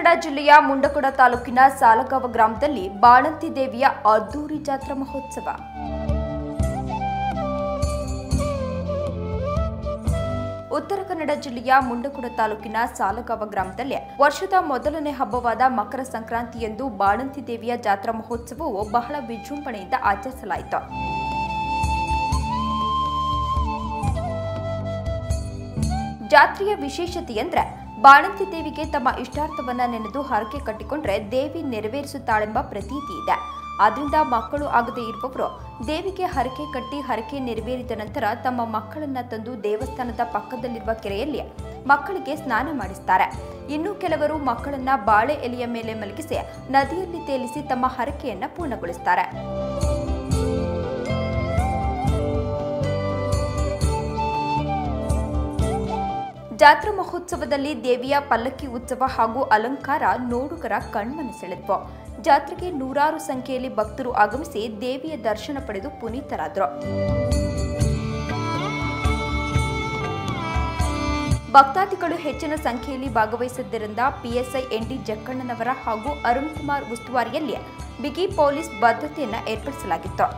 ಕನ್ನಡ ಜಿಲ್ಲೆಯ ಮುಂಡಕೊಡ ತಾಲೂಕಿನ ಸಾಲಗಾವ ಗ್ರಾಮದಲ್ಲಿ ಬಾಣಂತಿ ದೇವಿಯ ಅದ್ದೂರಿ ಜಾತ್ರಾ ಮಹೋತ್ಸವ ಉತ್ತರ ಕನ್ನಡ ಜಿಲ್ಲೆಯ ಮುಂಡಕೊಡ ತಾಲೂಕಿನ ಸಾಲಗಾವ ಗ್ರಾಮದಲ್ಲಿ ವರ್ಷದ ಮೊದಲನೇ ಹಬ್ಬವಾದ ಮಕರ ಸಂಕ್ರಾಂತಿಯಂದು ಬಾಣಂತಿ ದೇವಿಯ ಜಾತ್ರಾ ಮಹೋತ್ಸವವು ಬಹಳ ವಿಜೃಂಭಣೆಯಿಂದ ಆಚರಿಸಲಾಯಿತು ಜಾತ್ರೆಯ ವಿಶೇಷತೆ ಅಂದ್ರೆ ಬಾಣಂತಿ ದೇವಿಗೆ ತಮ್ಮ ಇಷ್ಟಾರ್ಥವನ್ನ ನೆನೆದು ಹರಕೆ ಕಟ್ಟಿಕೊಂಡ್ರೆ ದೇವಿ ನೆರವೇರಿಸುತ್ತಾಳೆಂಬ ಪ್ರತೀತಿ ಇದೆ ಆದ್ರಿಂದ ಮಕ್ಕಳು ಆಗದೇ ಇರುವವರು ದೇವಿಗೆ ಹರಕೆ ಕಟ್ಟಿ ಹರಕೆ ನೆರವೇರಿದ ನಂತರ ತಮ್ಮ ಮಕ್ಕಳನ್ನ ತಂದು ದೇವಸ್ಥಾನದ ಪಕ್ಕದಲ್ಲಿರುವ ಕೆರೆಯಲ್ಲಿ ಮಕ್ಕಳಿಗೆ ಸ್ನಾನ ಮಾಡಿಸ್ತಾರೆ ಇನ್ನು ಕೆಲವರು ಮಕ್ಕಳನ್ನ ಬಾಳೆ ಎಲೆಯ ಮೇಲೆ ಮಲಗಿಸಿ ನದಿಯಲ್ಲಿ ತೇಲಿಸಿ ತಮ್ಮ ಹರಕೆಯನ್ನ ಪೂರ್ಣಗೊಳಿಸ್ತಾರೆ ಜಾತ್ರಾ ಮಹೋತ್ಸವದಲ್ಲಿ ದೇವಿಯ ಪಲ್ಲಕ್ಕಿ ಉತ್ಸವ ಹಾಗೂ ಅಲಂಕಾರ ನೋಡುಗರ ಕಣ್ಮನ ಸೆಳೆದ್ವು ಜಾತ್ರೆಗೆ ನೂರಾರು ಸಂಖ್ಯೆಯಲ್ಲಿ ಭಕ್ತರು ಆಗಮಿಸಿ ದೇವಿಯ ದರ್ಶನ ಪಡೆದು ಪುನೀತರಾದರು ಭಕ್ತಾದಿಗಳು ಹೆಚ್ಚಿನ ಸಂಖ್ಯೆಯಲ್ಲಿ ಭಾಗವಹಿಸಿದ್ದರಿಂದ ಪಿಎಸ್ಐ ಎನ್ಡಿ ಜಕ್ಕಣ್ಣನವರ ಹಾಗೂ ಅರುಣ್ ಕುಮಾರ್ ಉಸ್ತುವಾರಿಯಲ್ಲಿ ಬಿಗಿ ಪೊಲೀಸ್ ಭದ್ರತೆಯನ್ನು ಏರ್ಪಡಿಸಲಾಗಿತ್ತು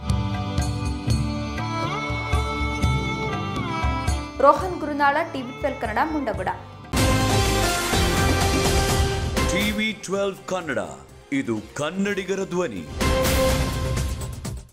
Rohan Gurunala TV twelve Kannada Mundgod TV twelve Kannada ಇದು ಕನ್ನಡಿಗರ ಧ್ವನಿ